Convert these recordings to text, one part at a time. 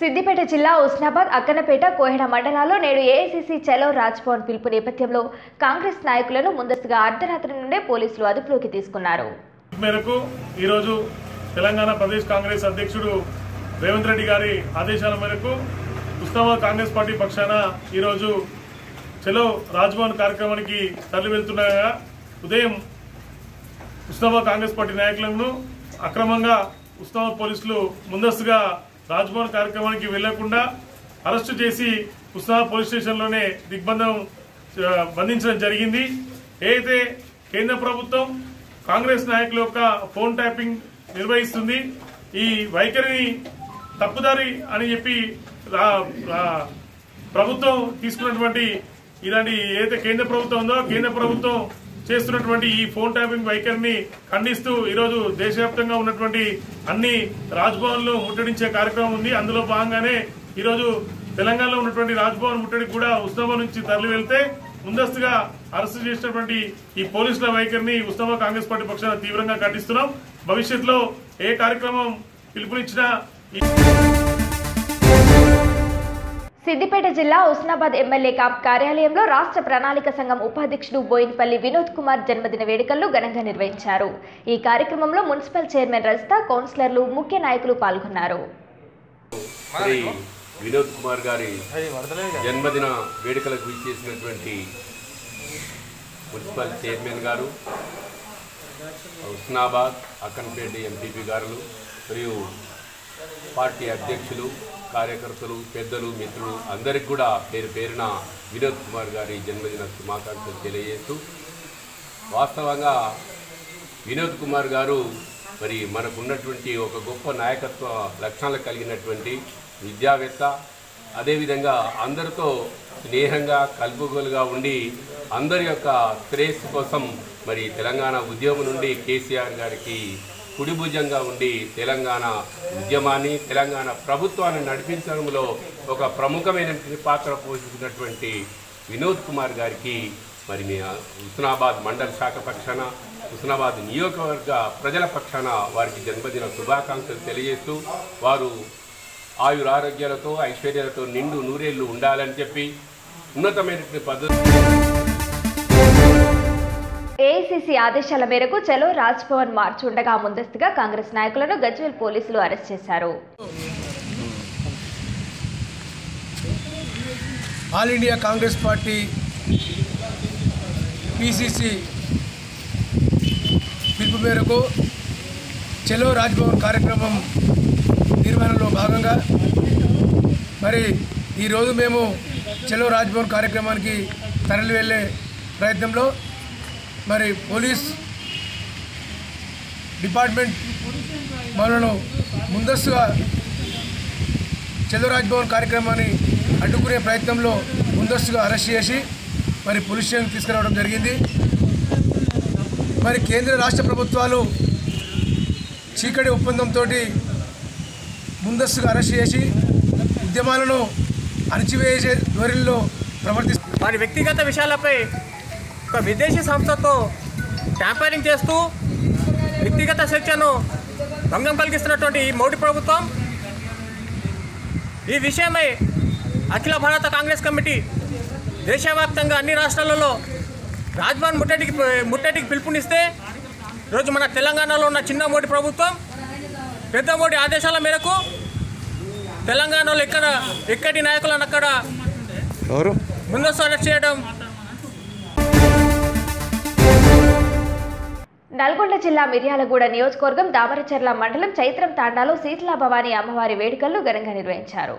సిద్దిపేట జిల్లా ఉస్నాబాద్ అక్కనపేట కోహెడ మండలాల్లో నేడు ఏఐసీసీ చలో రాజ్భవన్ పిలుపు నేపథ్యంలో కాంగ్రెస్ నాయకులను ముందస్తుగా అర్ధరాత్రి నుండే పోలీసులు అదుపులోకి తీసుకున్నారు మేరకు ఈరోజు తెలంగాణ ప్రదేశ్ కాంగ్రెస్ అధ్యక్షుడు రేవంత్ రెడ్డి గారి ఆదేశాల మేరకు ఉస్నాబాద్ కాంగ్రెస్ పార్టీ పక్షాన ఈరోజు చలో రాజ్భవన్ కార్యక్రమానికి తరలి వెళ్తుండగా ఉదయం ఉస్నాబాద్ కాంగ్రెస్ పార్టీ నాయకులను అక్రమంగా ఉస్నాబాద్ పోలీసులు ముందస్తుగా రాజ్భవన్ కార్యక్రమానికి వెళ్లకుండా అరెస్టు చేసి ఉస్నాబాద్ పోలీస్ స్టేషన్లోనే దిగ్బంధం ఆ, బంధించడం జరిగింది ఏదైతే కేంద్ర ప్రభుత్వం కాంగ్రెస్ నాయకుల యొక్క ఫోన్ ట్యాపింగ్ నిర్వహిస్తుంది ఈ వైఖరిని తప్పుదారి అని చెప్పి రా- రా- ప్రభుత్వం తీసుకున్నటువంటి ఇలాంటి ఏదైతే కేంద్ర ప్రభుత్వం ఉందో కేంద్ర ప్రభుత్వం చేస్తున్నటువంటి ఈ ఫోన్ ట్యాపింగ్ వైఖరిని ఖండిస్తూ ఈరోజు దేశవ్యాప్తంగా ఉన్నటువంటి అన్ని రాజ్భవన్లు ముట్టడించే కార్యక్రమం ఉంది అందులో భాగంగానే ఈరోజు తెలంగాణలో ఉన్నటువంటి రాజ్భవన్ ముట్టడికి కూడా ఉస్నాబాద్ నుంచి తరలి వెళ్తే ముందస్తుగా అరెస్టు చేసినటువంటి ఈ పోలీసుల వైఖరిని ఉస్నాబాద్ కాంగ్రెస్ పార్టీ పక్షాన తీవ్రంగా ఖండిస్తున్నాం భవిష్యత్తులో ఏ కార్యక్రమం పిలుపునిచ్చినా ఈ సిద్దిపేట జిల్లా ఉస్నాబాద్ ఎమ్మెల్యే క్యాంప్ కార్యాలయంలో రాష్ట్ర ప్రణాళిక సంఘం ఉపాధ్యక్షుడు బోయినపల్లి వినోద్ కుమార్ జన్మదిన వేడుకలను ఘనంగా నిర్వహించారు ఈ కార్యక్రమంలో మున్సిపల్ చైర్మన్ రజిత కౌన్సిలర్లు ముఖ్య నాయకులు పాల్గొన్నారు శ్రీ వినోద్ కుమార్ గారి జన్మదిన వేడుకలకు విచ్చేసినటువంటి మున్సిపల్ చైర్మన్ గారు హుస్నాబాద్ అక్కన్పేట ఎంపీపీ గారులు మరియు పార్టీ అధ్యక్షులు కార్యకర్తలు పెద్దలు మిత్రులు అందరికి కూడా పేరు పేరున వినోద్ కుమార్ గారి జన్మదిన శుభాకాంక్షలు తెలియజేస్తూ వాస్తవంగా వినోద్ కుమార్ గారు మరి మనకున్నటువంటి ఒక గొప్ప నాయకత్వ లక్షణాలు కలిగినటువంటి విద్యావేత్త అదేవిధంగా అందరితో స్నేహంగా కలుపుగోలుగా ఉండి అందరి యొక్క శ్రేయస్సు కోసం మరి తెలంగాణ ఉద్యమం నుండి కేసీఆర్ గారికి కుడిభుజంగా ఉండి తెలంగాణ ఉద్యమాన్ని తెలంగాణ ప్రభుత్వాన్ని నడిపించడంలో ఒక ప్రముఖమైనటువంటి పాత్ర పోషించినటువంటి వినోద్ కుమార్ గారికి మరి మీ హుస్నాబాద్ మండల శాఖ పక్షాన హుస్నాబాద్ నియోజకవర్గ ప్రజల పక్షాన వారికి జన్మదిన శుభాకాంక్షలు తెలియజేస్తూ వారు ఆయురారోగ్యాలతో ఐశ్వర్యాలతో నిండు నూరేళ్లు ఉండాలని చెప్పి ఉన్నతమైనటువంటి పద్ధతి ఏఐసీసీ ఆదేశాల మేరకు చలో రాజ్భవన్ మార్చి ఉండగా ముందస్తుగా కాంగ్రెస్ నాయకులను గజ్వేల్ పోలీసులు అరెస్ట్ చేశారు all India Congress party PCC పిలుపు మేరకు చెలో రాజ్భవన్ కార్యక్రమం నిర్వహణలో భాగంగా మరి ఈరోజు మేము చెలో రాజ్భవన్ కార్యక్రమానికి తరలి వెళ్ళే ప్రయత్నంలో మరి పోలీస్ డిపార్ట్మెంట్ మనను ముందస్తుగా చంద్ర రాజ్భవన్ కార్యక్రమాన్ని అడ్డుకునే ప్రయత్నంలో ముందస్తుగా అరెస్ట్ చేసి మరి పోలీస్ స్టేషన్కి తీసుకురావడం జరిగింది మరి కేంద్ర రాష్ట్ర ప్రభుత్వాలు చీకటి ఒప్పందంతో ముందస్తుగా అరెస్ట్ చేసి ఉద్యమాలను అణచివేసే ధోరణిలో ప్రవర్తిస్తారు వారి వ్యక్తిగత విషయాలపై ఒక విదేశీ సంస్థతో ట్యాంపరింగ్ చేస్తూ వ్యక్తిగత స్వేచ్ఛను భంగం కలిగిస్తున్నటువంటి ఈ మోడీ ప్రభుత్వం ఈ విషయమై అఖిల భారత కాంగ్రెస్ కమిటీ దేశవ్యాప్తంగా అన్ని రాష్ట్రాలలో రాజ్భవన్ ముట్టడికి ముట్టడికి పిలుపునిస్తే ఈరోజు మన తెలంగాణలో ఉన్న చిన్న మోడీ ప్రభుత్వం పెద్ద మోడీ ఆదేశాల మేరకు తెలంగాణలో ఎక్కడ ఎక్కడి నాయకులను అక్కడ ముందస్తు అరెస్ట్ చేయడం నల్గొండ జిల్లా మిర్యాలగూడ నియోజకవర్గం దామరచర్ల మండలం చైత్రం తాండాలో శీతలా భవానీ అమ్మవారి వేడుకలను ఘనంగా నిర్వహించారు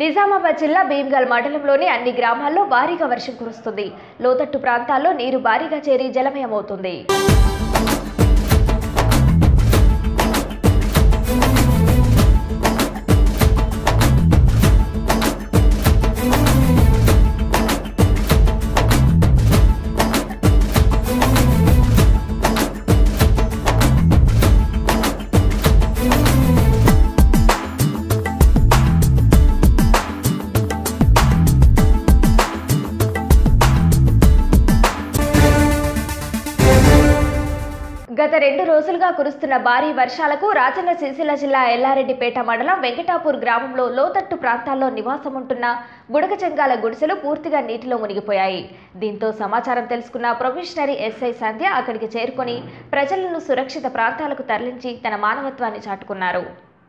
నిజామాబాద్ జిల్లా భీమ్గల్ మండలంలోని అన్ని గ్రామాల్లో భారీగా వర్షం కురుస్తుంది లోతట్టు ప్రాంతాల్లో నీరు భారీగా చేరి జలమయమవుతుంది గత రెండు రోజులుగా కురుస్తున్న భారీ వర్షాలకు రాజన్న సిరిసిల్ల జిల్లా ఎల్లారెడ్డిపేట మండలం వెంకటాపూర్ గ్రామంలో లోతట్టు ప్రాంతాల్లో నివాసం ఉంటున్న బుడగజంగాల గుడిసెలు పూర్తిగా నీటిలో మునిగిపోయాయి దీంతో సమాచారం తెలుసుకున్న ప్రొఫెషనరీ ఎస్ఐ సంధ్య అక్కడికి చేరుకొని ప్రజలను సురక్షిత ప్రాంతాలకు తరలించి తన మానవత్వాన్ని చాటుకున్నారు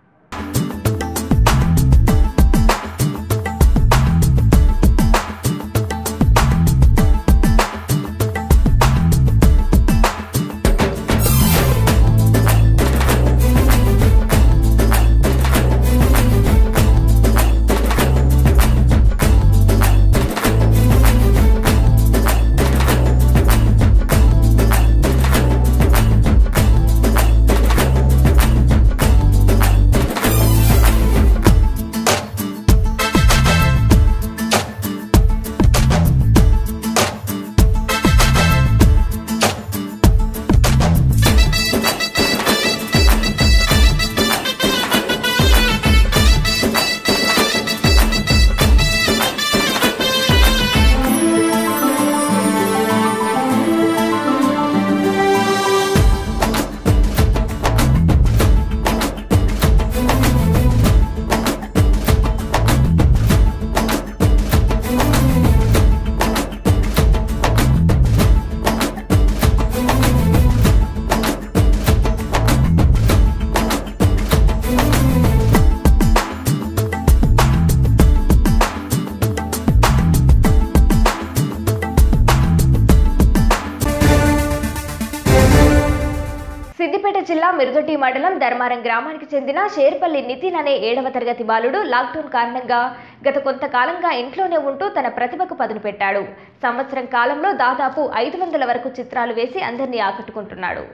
సిద్దిపేట జిల్లా మిరుదొట్టి మండలం ధర్మారం గ్రామానికి చెందిన షేర్పల్లి నితిన్ అనే ఏడవ తరగతి బాలుడు లాక్డౌన్ కారణంగా గత కొంతకాలంగా ఇంట్లోనే ఉంటూ తన ప్రతిభకు పదును పెట్టాడు సంవత్సరం కాలంలో దాదాపు ఐదు వందల వరకు చిత్రాలు వేసి అందరినీ ఆకట్టుకుంటున్నాడు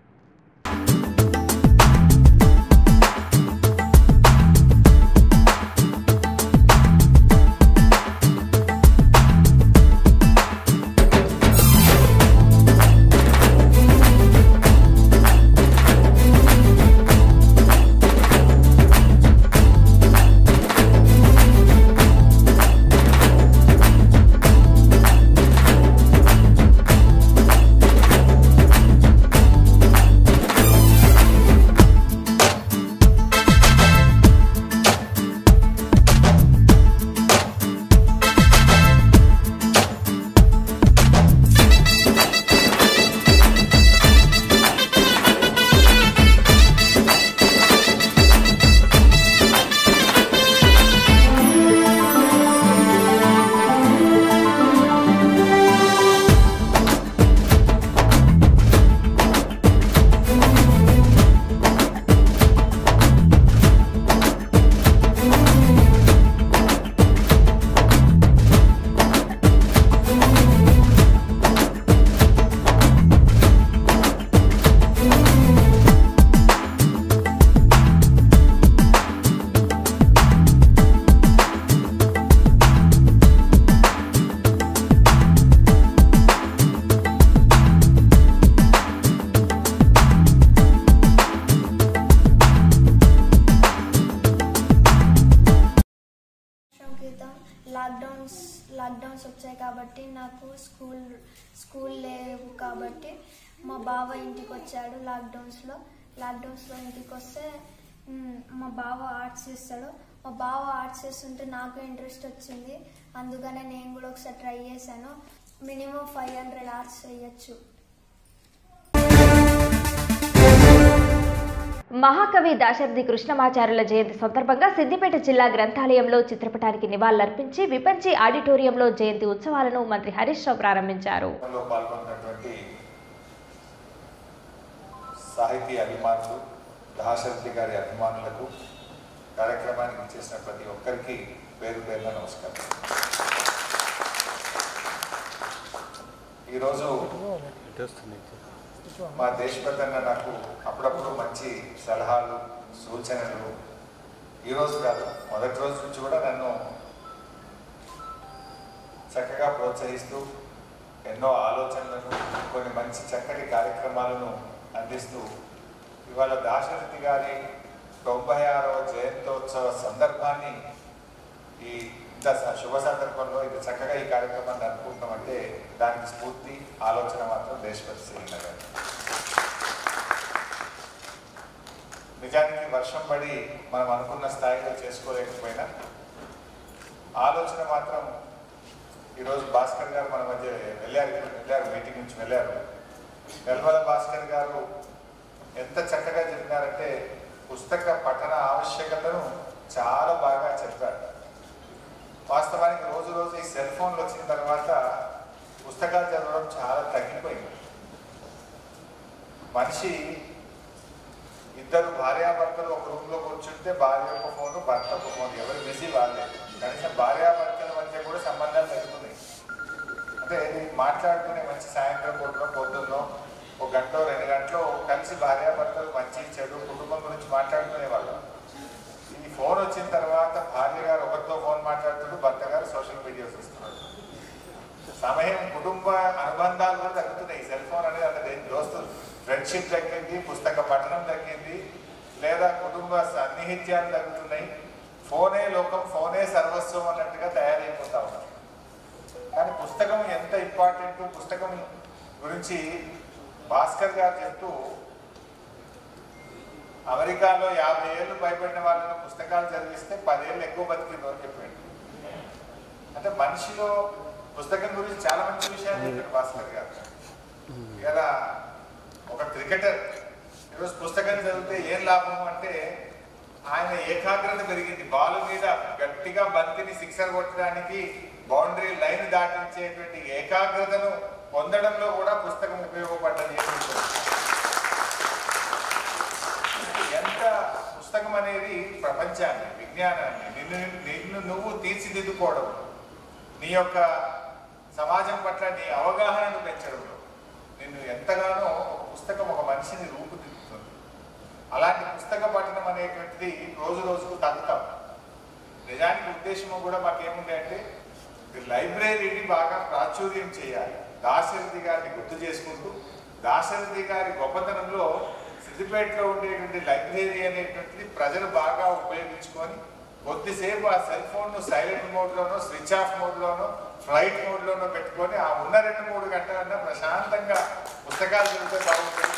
సంవత్సరం క్రితం లాక్డౌన్స్ లాక్డౌన్స్ వచ్చాయి కాబట్టి నాకు స్కూల్ స్కూల్ లేవు కాబట్టి మా బావ ఇంటికి వచ్చాడు లాక్డౌన్స్లో లాక్డౌన్స్లో ఇంటికి వస్తే మ్, మా బావ ఆర్ట్స్ చేస్తాడు మా బావ ఆర్ట్స్ చేస్తుంటే నాకు ఇంట్రెస్ట్ వచ్చింది అందుకనే నేను కూడా ఒకసారి ట్రై చేశాను మినిమం ఫైవ్ హండ్రెడ్ ఆర్ట్స్ చేయొచ్చు మహాకవి దాశరథి కృష్ణమాచార్యుల జయంతి సందర్భంగా సిద్దిపేట జిల్లా గ్రంథాలయంలో చిత్రపటానికి నివాళులర్పించి విపంచి ఆడిటోరియంలో జయంతి ఉత్సవాలను మంత్రి హరీష్ రావు ప్రారంభించారు లో పాల్గొన్నటువంటి సాహితీ అభిమానులు దాశరథి గారి అభిమానులకు కార్యక్రమానికి ఇచ్చేసిన ప్రతి ఒక్కరికి పేరు పేరున నమస్కారం ఈరోజు మా దేశపెద్దన్న నాకు అప్పుడప్పుడు మంచి సలహాలు సూచనలు ఈరోజు కాదు మొదటి రోజు నుంచి కూడా నన్ను చక్కగా ప్రోత్సహిస్తూ ఎన్నో ఆలోచనలను కొన్ని మంచి చక్కటి కార్యక్రమాలను అందిస్తూ ఇవాళ దాశరథి గారి తొంభై ఆరవ జయంతోత్సవ సందర్భాన్ని ఈ ఇంత స- శుభ సందర్భంలో ఇంత చక్కగా ఈ కార్యక్రమాన్ని అనుకుంటామంటే దానికి స్ఫూర్తి ఆలోచన మాత్రం దేశపతి శ్రీన్న గారు నిజానికి వర్షం పడి మనం అనుకున్న స్థాయిలో చేసుకోలేకపోయినా ఆలోచన మాత్రం ఈరోజు భాస్కర్ గారు మన మధ్య వెళ్ళారు ఇప్పుడు వెళ్ళారు మీటింగ్ నుంచి వెళ్ళారు వెల్వల భాస్కర్ గారు ఎంత చక్కగా చెప్పినారంటే పుస్తక పఠన ఆవశ్యకతను చాలా బాగా చెప్పారు వాస్తవానికి రోజు రోజు ఈ సెల్ ఫోన్లు వచ్చిన తర్వాత పుస్తకాలు చదవడం చాలా తగ్గిపోయింది మనిషి ఇద్దరు భార్యాభర్తలు ఒక రూమ్ లో కూర్చుంటే భార్య ఒక ఫోన్ భర్త ఒక ఫోన్ ఎవరు బిజీ వాళ్ళే కనీసం భార్యాభర్తల మధ్య కూడా సంబంధాలు తగ్గుతున్నాయి అంటే ఇది మాట్లాడుకునే మంచి సాయంత్రం పూటలో పొద్దున్నో ఒక గంట రెండు గంటలో కలిసి భార్యాభర్తలు మంచి చెడు కుటుంబం గురించి మాట్లాడుకునే వాళ్ళు ఈ ఫోన్ వచ్చిన తర్వాత భార్య గారు ఒకరితో ఫోన్ మాట్లాడుతుంటే భర్త గారు సోషల్ మీడియా చూస్తున్నారు సమయం కుటుంబ అనుబంధాలు కూడా తగ్గుతున్నాయి ఈ సెల్ ఫోన్ అనేది అంత దోస్తు ఫ్రెండ్షిప్ తగ్గింది పుస్తక పఠనం తగ్గింది లేదా కుటుంబ సన్నిహిత్యాలు తగ్గుతున్నాయి ఫోనే లోకం ఫోనే సర్వస్వం అన్నట్టుగా తయారైపోతా ఉన్నారు కానీ పుస్తకం ఎంత ఇంపార్టెంట్ పుస్తకం గురించి భాస్కర్ గారు చెప్తూ అమెరికాలో యాభై ఏళ్ళు భయపడిన వాళ్ళని పుస్తకాలు చదివిస్తే పదేళ్ళు ఎక్కువ బతికిందో అని చెప్పాడు అంటే మనిషిలో పుస్తకం గురించి చాలా మంచి విషయాలు చెప్పాడు భాస్కర్ గారు ఇలా ఒక క్రికెటర్ ఈరోజు పుస్తకం చదివితే ఏం లాభం అంటే ఆయన ఏకాగ్రత పెరిగింది బాల్ మీద గట్టిగా బంతిని సిక్సర్ కొట్టడానికి బౌండరీ లైన్ దాటించేటువంటి ఏకాగ్రతను పొందడంలో కూడా పుస్తకం ఉపయోగపడ్డది అని చెప్పారు. ఎంత పుస్తకం అనేది ప్రపంచాన్ని విజ్ఞానాన్ని నిన్ను నిన్ను నువ్వు తీర్చిదిద్దుకోవడం నీ యొక్క సమాజం పట్ల నీ అవగాహనను పెంచడంలో నిన్ను ఎంతగానో ఒక పుస్తకం ఒక మనిషిని రూపుదిద్దుతుంది అలాంటి పుస్తక పఠనం అనేటువంటిది రోజు రోజుకు తగ్గుతాం నిజానికి ఉద్దేశము కూడా మాకేముంది అంటే ఈ లైబ్రరీని బాగా ప్రాచుర్యం చేయాలి దాశరథి గారిని గుర్తు చేసుకుంటూ దాశరథి గారి గొప్పతనంలో సిద్దిపేటలో ఉండేటువంటి లైబ్రరీ అనేటువంటిది ప్రజలు బాగా ఉపయోగించుకొని కొద్దిసేపు ఆ సెల్ ఫోన్ను సైలెంట్ మోడ్లోనో స్విచ్ ఆఫ్ మోడ్లోనో ఫ్లైట్ మోడ్లోనో పెట్టుకొని ఆ ఉన్న రెండు మూడు గంటలన్నా ప్రశాంతంగా పుస్తకాలు చదివితే బాగుంటుంది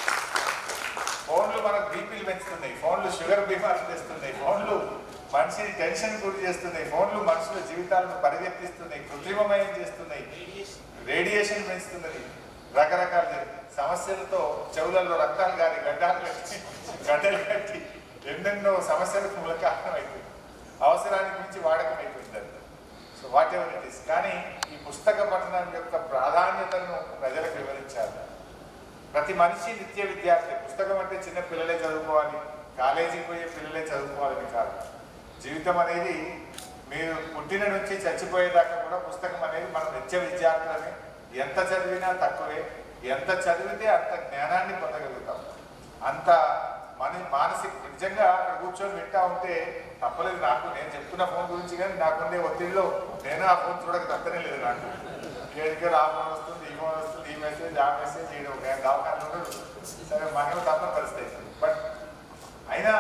ఫోన్లు మనకు బీపీలు పెంచుతున్నాయి ఫోన్లు షుగర్ బీమార్లు తెస్తున్నాయి ఫోన్లు మనిషిని టెన్షన్ గురి చేస్తున్నాయి ఫోన్లు మనుషుల జీవితాలను పరిగెత్తిస్తున్నాయి కృత్రిమమయం చేస్తున్నాయి రేడియేషన్ పెంచుతున్నది రకరకాల సమస్యలతో చెవులలో రక్తాలు గారి గడ్డాలు కట్టి గడ్డలు కట్టి ఎన్నెన్నో సమస్యలకు మూల కారణం అయిపోయింది అవసరానికి మించి వాడకం అయిపోయింది అది so whatever it is కానీ ఈ పుస్తక పఠనం యొక్క ప్రాధాన్యతను ప్రజలకు వివరించాలి ప్రతి మనిషి నిత్య విద్యార్థి పుస్తకం అంటే చిన్న పిల్లలే చదువుకోవాలి కాలేజీకి పోయే పిల్లలే చదువుకోవాలని కాదు జీవితం అనేది మీరు పుట్టిన నుంచి చచ్చిపోయేదాకా కూడా పుస్తకం అనేది మనం నిత్య విద్యార్థులని ఎంత చదివినా తక్కువే ఎంత చదివితే అంత జ్ఞానాన్ని పొందగలుగుతాం అంత మన మానసిక నిజంగా అక్కడ కూర్చొని వింటా ఉంటే తప్పలేదు నాకు నేను చెప్తున్న ఫోన్ గురించి కానీ నాకుండే ఒత్తిడిలో నేను ఆ ఫోన్ చూడక తప్పనే లేదు నాకు ఏడికి ఆ ఫోన్ వస్తుంది ఈ ఫోన్ వస్తుంది ఈ మెసేజ్ ఆ మెసేజ్ ఈ దవాఖాన ఉండదు సరే మనకు తప్పని పరిస్థితి బట్ అయినా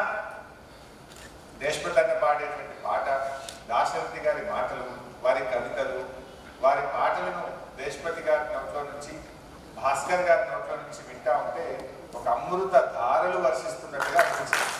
దేశప్రధాన పాడేటువంటి పాట దాశరథి గారి మాటలు వారి కవితలు వారి పాటలను దేశపతి గారి నోట్లో నుంచి భాస్కర్ గారి నోట్లో నుంచి వింటా ఉంటే ఒక అమృత ధారలు వర్షిస్తున్నట్టుగా అనిపించింది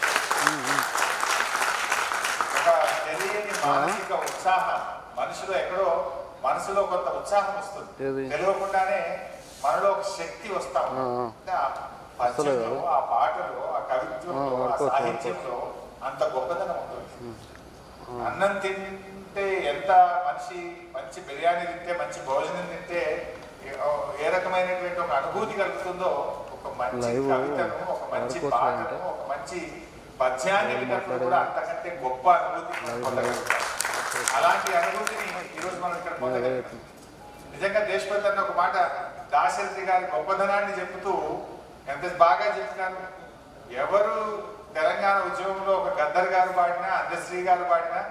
ఒక తెలియని మానసిక ఉత్సాహం మనిషిలో ఎక్కడో మనసులో కొంత ఉత్సాహం వస్తుంది తెలియకుండానే మనలో ఒక శక్తి వస్తా ఉంది. అంటే ఆ పద్యంలో ఆ పాటలో ఆ కవిత్వంలో ఆ సాహిత్యంలో అంత గొప్పదనం ఉంటుంది అన్నం తింటే ఎంత మనిషి మంచి బిర్యానీ తింటే మంచి భోజనం తింటే ఏ- ఏ రకమైనటువంటి ఒక అనుభూతి కలుగుతుందో ఒక మంచి కవితను ఒక మంచి పాటను ఒక మంచి పద్యాన్ని విన్నప్పుడు కూడా అంతకంటే గొప్ప అనుభూతి మనం పొందగలుగుతాం అలాంటి అనుభూతిని ఈరోజు మనం ఇక్కడ పొందగలుగుతాం నిజంగా దేశపతి అన్న ఒక మాట దాశరథి గారి గొప్పదనాన్ని చెబుతూ ఎంత బాగా చెప్తున్నారు ఎవరు తెలంగాణ ఉద్యమంలో ఒక గద్దర్ గారు పాడినా అందశ్రీ గారు పాడినా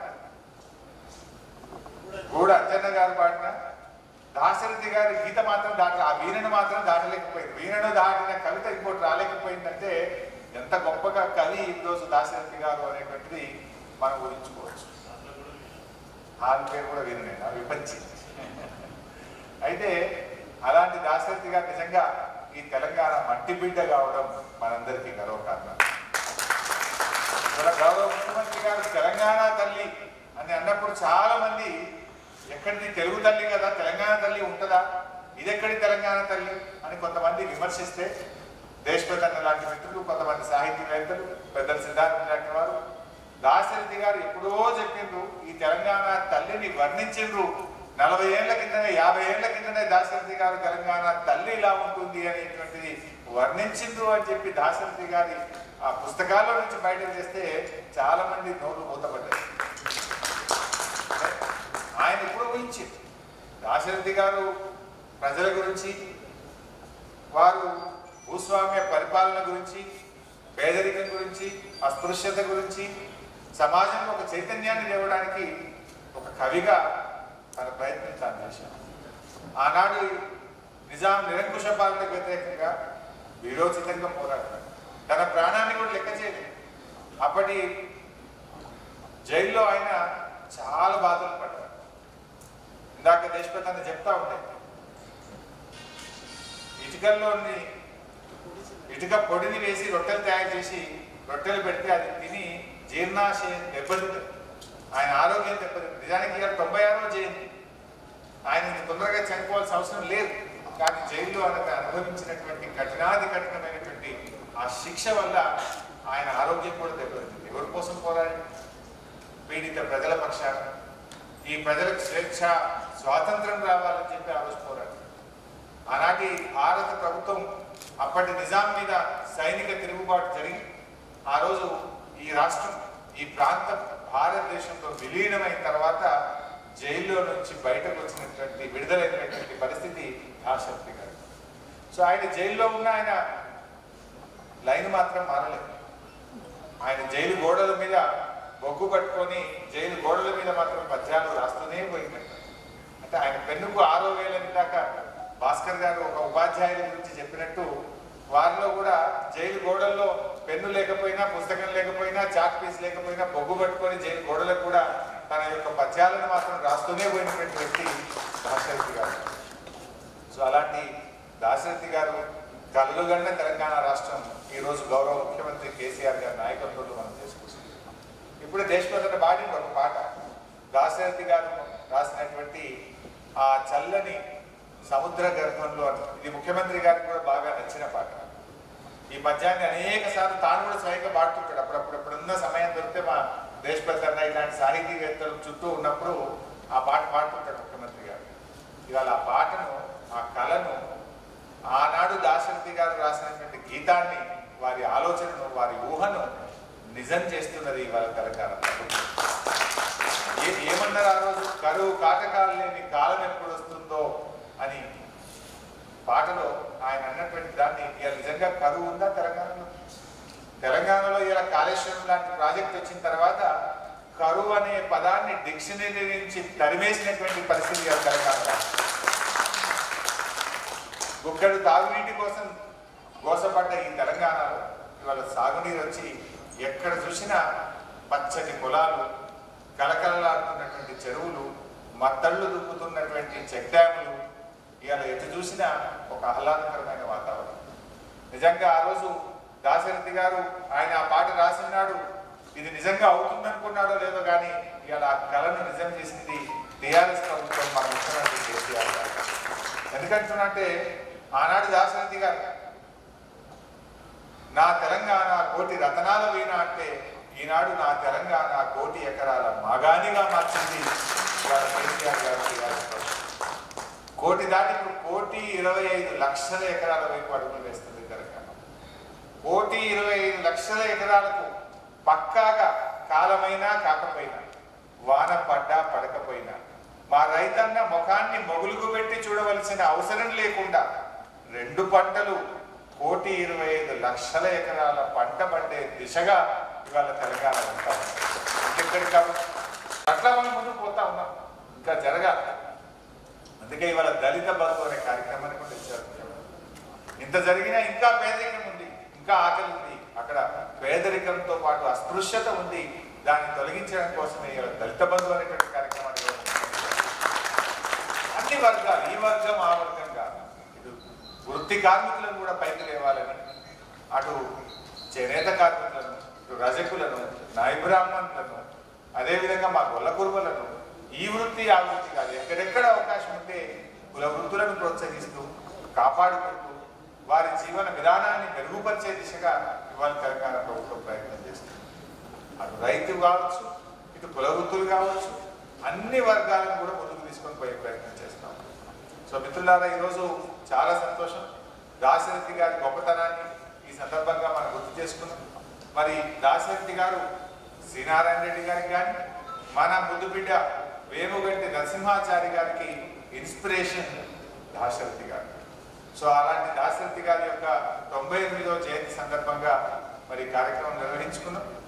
గూడ అంజన్న గారు పాడినా దాశరథి గారి గీత మాత్రం దాట ఆ వీణను మాత్రం దాటలేకపోయింది వీణను దాటిన కవిత ఇంకోటి రాలేకపోయిందంటే ఎంత గొప్పగా కవి ఈరోజు దాశరథి గారు అనేటువంటిది మనం ఊహించుకోవచ్చు ఆమె పేరు కూడా వీణనేనా విపంచి అయితే అలాంటి దాశరథి గారు నిజంగా ఈ తెలంగాణ మట్టి బిడ్డ కావడం మనందరికీ గర్వకారణం మన గౌరవ ముఖ్యమంత్రి గారు తెలంగాణ తల్లి అని అన్నప్పుడు చాలా మంది ఎక్కడిది తెలుగు తల్లి కదా తెలంగాణ తల్లి ఉంటుందా ఇదెక్కడి తెలంగాణ తల్లి అని కొంతమంది విమర్శిస్తే దేశప్రధాన లాంటి మిత్రులు కొంతమంది సాహితీవేత్తలు పెద్దల సిద్ధాంతం లాంటి వారు దాశరథి గారు ఎప్పుడో చెప్పిండ్రు ఈ తెలంగాణ తల్లిని వర్ణించిండ్రు నలభై ఏళ్ల కిందనే యాభై ఏళ్ల కిందనే దాశరథి గారు తెలంగాణ తల్లి ఇలా ఉంటుంది అనేటువంటిది వర్ణించిండ్రు అని చెప్పి దాశరథి గారి ఆ పుస్తకాల్లో నుంచి బయటకు చేస్తే చాలా మంది నోట్లు మూతపడ్డాయి ఆయన ఇప్పుడు ఊహించింది దాశరథి గారు ప్రజల గురించి వారు భూస్వామ్య పరిపాలన గురించి పేదరికం గురించి అస్పృశ్యత గురించి సమాజంలో ఒక చైతన్యాన్ని తేవడానికి ఒక కవిగా తన ప్రయత్నం తాను చేశాను ఆనాడు నిజాం నిరంకుశ పాలనకు వ్యతిరేకంగా విరోచితంగా పోరాడారు తన ప్రాణాన్ని కూడా లెక్క చేయలేదు అప్పటి జైల్లో ఆయన చాలా బాధలు పడ్డారు ఇందాక దేశపతి చెప్తా ఉంటాయి ఇటుకల్లోని ఇటుక పొడిని వేసి రొట్టెలు తయారు చేసి రొట్టెలు పెడితే అది తిని జీర్ణాశయం దెబ్బతింది ఆయన ఆరోగ్యం దెబ్బతింది నిజానికి ఇవాళ తొంభై ఆరో జయంతి ఆయన ఇంత తొందరగా చనిపోవాల్సిన అవసరం లేదు కానీ జైల్లో ఆయన అనుభవించినటువంటి కఠినాది కఠినమైనటువంటి ఆ శిక్ష వల్ల ఆయన ఆరోగ్యం కూడా దెబ్బతింది ఎవరి కోసం పోరాడి పీడిత ప్రజల పక్షాన ఈ ప్రజలకు స్వేచ్ఛ స్వాతంత్రం రావాలని చెప్పి ఆ రోజు పోరాడు ఆనాటి భారత ప్రభుత్వం అప్పటి నిజాం మీద సైనిక తిరుగుబాటు జరిగి ఆ రోజు ఈ రాష్ట్రం ఈ ప్రాంతం భారతదేశంలో విలీనమైన తర్వాత జైల్లో నుంచి బయటకు వచ్చినటువంటి విడుదలైనటువంటి పరిస్థితి ఆసక్తి గారు సో ఆయన జైల్లో ఉన్న ఆయన లైన్ మాత్రం మారలేదు ఆయన జైలు గోడల మీద బొగ్గు పట్టుకొని జైలు గోడల మీద మాత్రం పద్యాలు రాస్తూనే పోయిందంట అంటే ఆయన పెన్నుకు ఆరో వేలని దాకా భాస్కర్ గారు ఒక ఉపాధ్యాయుల గురించి చెప్పినట్టు వారిలో కూడా జైలు గోడల్లో పెన్ను లేకపోయినా పుస్తకం లేకపోయినా చాక్ పీస్ లేకపోయినా బొగ్గు పట్టుకొని జైలు గోడలకు కూడా తన యొక్క పద్యాలను మాత్రం రాస్తూనే పోయినటువంటి వ్యక్తి దాశరథి గారు సో అలాంటి దాశరథి గారు కళ్ళుగన్న తెలంగాణ రాష్ట్రం ఈరోజు గౌరవ ముఖ్యమంత్రి కేసీఆర్ గారి నాయకత్వంలో మనం చేసుకుంటున్నాం ఇప్పుడు దేశప్రజల పాడింది ఒక పాట దాశరథి గారు రాసినటువంటి ఆ చల్లని సముద్ర గర్భంలో అని. ఇది ముఖ్యమంత్రి గారికి కూడా బాగా నచ్చిన పాట ఈ పద్యాన్ని అనేక సార్లు తాను కూడా స్వయంగా పాడుతుంటాడు అప్పుడప్పుడు ఇప్పుడున్న సమయం దొరికితే మా దేశప్రజ ఇలాంటి సాహితీవేత్తలు చుట్టూ ఉన్నప్పుడు ఆ పాట పాడుతుంటాడు ముఖ్యమంత్రి గారు ఇవాళ ఆ పాటను ఆ కళను ఆనాడు దాశరథి గారు రాసినటువంటి గీతాన్ని వారి ఆలోచనను వారి ఊహను నిజం చేస్తున్నది ఇవాళ తెలంగాణ ప్రభుత్వం. ఏ ఏమన్నారు ఆ రోజు కరువు కాటకాలు లేని కాలం ఎప్పుడు వస్తుందో అని పాటలో ఆయన అన్నటువంటి దాన్ని ఇవాళ నిజంగా కరువు ఉందా తెలంగాణలో తెలంగాణలో ఇలా కాళేశ్వరం లాంటి ప్రాజెక్ట్ వచ్చిన తర్వాత కరువు అనే పదాన్ని డిక్షనరీ నుంచి తరిమేసినటువంటి పరిస్థితి ఇవాళ తెలంగాణలో గుక్కడు తాగునీటి కోసం గోసపడ్డ ఈ తెలంగాణలో ఇవాళ సాగునీరు వచ్చి ఎక్కడ చూసినా పచ్చని పొలాలు కలకలలాడుతున్నటువంటి చెరువులు మత్తళ్ళు దుక్కుతున్నటువంటి చెక్ డ్యాములు ఇవాళ ఎటు చూసినా ఒక ఆహ్లాదకరమైన వాతావరణం నిజంగా ఆ రోజు దాశరథి గారు ఆయన ఆ పాట రాసినాడు ఇది నిజంగా అవుతుందనుకున్నాడో లేదో కానీ ఇవాళ ఆ కళను నిజం చేసింది టీఆర్ఎస్ ప్రభుత్వం మన ముఖ్యమంత్రి కేసీఆర్ గారు ఎందుకంటున్నంటే ఆనాడు దాశరథి గారు నా తెలంగాణ కోటి రతనాల వీణ అంటే ఈనాడు నా తెలంగాణ కోటి ఎకరాల మాగానిగా మార్చింది ఇవాళ కేసీఆర్ గారు టీఆర్ఎస్ ప్రభుత్వం. కోటి దాటి ఇప్పుడు కోటి ఇరవై ఐదు లక్షల ఎకరాల వైపు అడుగులు వేస్తుంది తెలంగాణ కోటి ఇరవై ఐదు లక్షల ఎకరాలకు పక్కాగా కాలమైనా కాకపోయినా వాన పడ్డా పడకపోయినా మా రైతన్న ముఖాన్ని మొగులుగు పెట్టి చూడవలసిన అవసరం లేకుండా రెండు పంటలు కోటి ఇరవై ఐదు లక్షల ఎకరాల పంట పండే దిశగా ఇవాళ తెలంగాణ ఉంటాం ఇంకెక్కడి కాబట్టి అట్లా మనం ముందుకు పోతా ఉన్నాం ఇంకా జరగాలి అందుకే ఇవాళ దళిత బంధు అనే కార్యక్రమాన్ని కూడా తెచ్చారు ఇంత జరిగినా ఇంకా పేదరికం ఉంది ఇంకా ఆకలి ఉంది అక్కడ పేదరికంతో పాటు అస్పృశ్యత ఉంది దాన్ని తొలగించడం కోసమే ఇవాళ దళిత బంధు అనేటువంటి కార్యక్రమాన్ని కూడా అన్ని వర్గాలు ఈ వర్గం ఆ వర్గం కాదు ఇటు వృత్తి కార్మికులను కూడా పైకి లేవాలని అటు చేనేత కార్మికులను ఇటు రజకులను నాయబ్రాహ్మణులను అదేవిధంగా మా గొల్ల కురుమలను ఈ వృత్తి ఆ వృత్తి కాదు ఎక్కడెక్కడ అవకాశం ఉంటే కుల వృత్తులను ప్రోత్సహిస్తూ కాపాడుకుంటూ వారి జీవన విధానాన్ని మెరుగుపరిచే దిశగా ఇవాళ తెలంగాణ ప్రభుత్వం ప్రయత్నం చేస్తుంది అటు రైతు కావచ్చు ఇటు కుల వృత్తులు కావచ్చు అన్ని వర్గాలను కూడా ముందుకు తీసుకొని పోయే ప్రయత్నం చేస్తాం సో మిత్రులారా ఈరోజు చాలా సంతోషం దాశరథి గారి గొప్పతనాన్ని ఈ సందర్భంగా మనం గుర్తు చేసుకున్నాం మరి దాశరథి గారు శ్రీనారాయణ రెడ్డి గారికి కానీ మన ముద్దుబిడ్డ వేముగంటి నరసింహాచారి గారికి ఇన్స్పిరేషన్ దాశరథి గారు సో అలాంటి దాశరథి గారి యొక్క తొంభై ఎనిమిదవ జయంతి సందర్భంగా మరి ఈ కార్యక్రమం నిర్వహించుకున్నాం